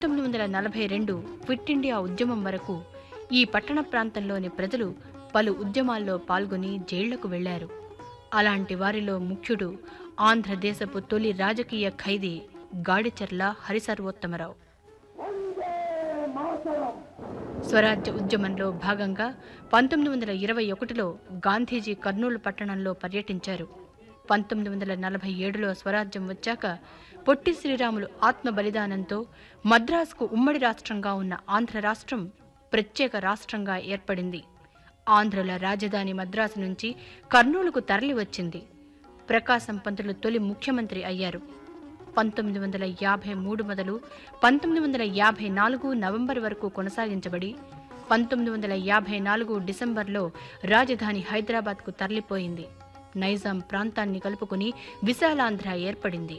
పంతొమ్మిది వందల నలభై రెండు క్విట్ ఇండియా ఉద్యమం వరకు ఈ పట్టణ ప్రాంతంలోని ప్రజలు పలు ఉద్యమాల్లో పాల్గొని జైళ్లకు వెళ్లారు అలాంటి వారిలో ముఖ్యుడు ఆంధ్రదేశపు తొలి రాజకీయ ఖైదీ గాడిచెర్ల హరిసర్వోత్తమరావు స్వరాజ్య ఉద్యమంలో భాగంగా పంతొమ్మిది వందల ఇరవై ఒకటిలో గాంధీజీ కర్నూలు పట్టణంలో పర్యటించారు పంతొమ్మిది వందల నలభై ఏడులో స్వరాజ్యం వచ్చాక పొట్టి శ్రీరాములు ఆత్మ బలిదానంతో మద్రాసుకు ఉమ్మడి రాష్ట్రంగా ఉన్న ఆంధ్ర రాష్ట్రం ప్రత్యేక రాష్ట్రంగా ఏర్పడింది ఆంధ్రుల రాజధాని మద్రాసు నుంచి కర్నూలుకు తరలి వచ్చింది ప్రకాశం పంతులు తొలి ముఖ్యమంత్రి అయ్యారు పంతొమ్మిది వందల యాభై మూడు మొదలు పంతొమ్మిది వందల యాభై నాలుగు నవంబర్ వరకు కొనసాగించబడి పంతొమ్మిది వందల యాభై నాలుగు డిసెంబర్లో రాజధాని హైదరాబాద్కు తరలిపోయింది నైజాం ప్రాంతాన్ని కలుపుకుని విశాలాంధ్ర ఏర్పడింది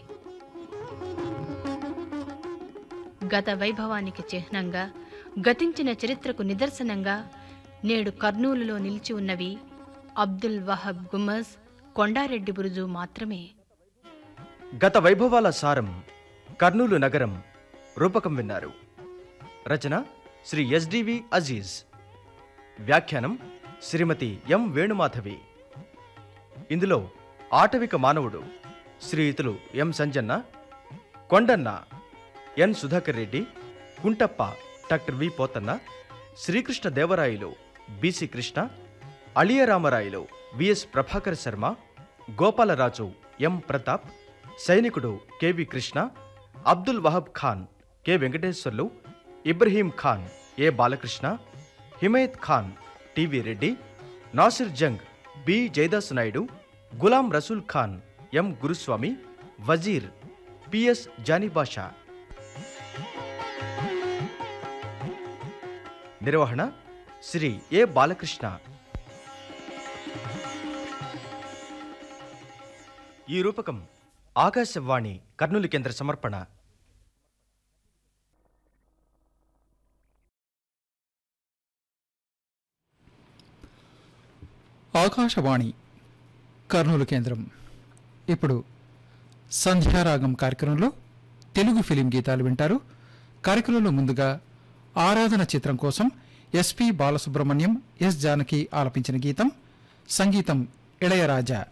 గత వైభవానికి చిహ్నంగా గతించిన చరిత్రకు నిదర్శనంగా నేడు కర్నూలులో నిలిచి ఉన్నవి అబ్దుల్ వహబ్ గుమ్మజ్ కొండారెడ్డి బురుజు మాత్రమే గత వైభవాల సారం కర్నూలు నగరం రూపకం విన్నారు రచన శ్రీ ఎస్డివి అజీజ్ వ్యాఖ్యానం శ్రీమతి ఎం వేణుమాధవి ఇందులో ఆటవిక మానవుడు శ్రీయుతులు M Sanjanna Kondanna N Sudhakar Reddy Kuntappa doctor V Pothanna Srikrishna Devarayalu BC Krishna Aliyaramarayalu VS Prabhakar Sharma Gopalaraju M Pratap సైనికుడు KV Krishna Abdul Wahab Khan K Venkateswarlu Ibrahim Khan A Balakrishna Himayat Khan TV Reddy Nasir Jung B Jayadas Naidu Ghulam Rasool Khan M Guruswamy వజీర్ పిఎస్ జానీబాషా నిర్వహణ శ్రీ ఏ బాలకృష్ణ ఈ రూపకం ఆకాశవాణి కర్నూలు కేంద్ర సమర్పణ ఆకాశవాణి కర్నూలు కేంద్రం ఇప్పుడు సంధ్యారాగం కార్యక్రమంలో తెలుగు ఫిలిం గీతాలు వింటారు కార్యక్రమంలో ముందుగా ఆరాధన చిత్రం కోసం ఎస్పి బాలసుబ్రహ్మణ్యం ఎస్ జానకి ఆలపించిన గీతం సంగీతం ఇళయరాజా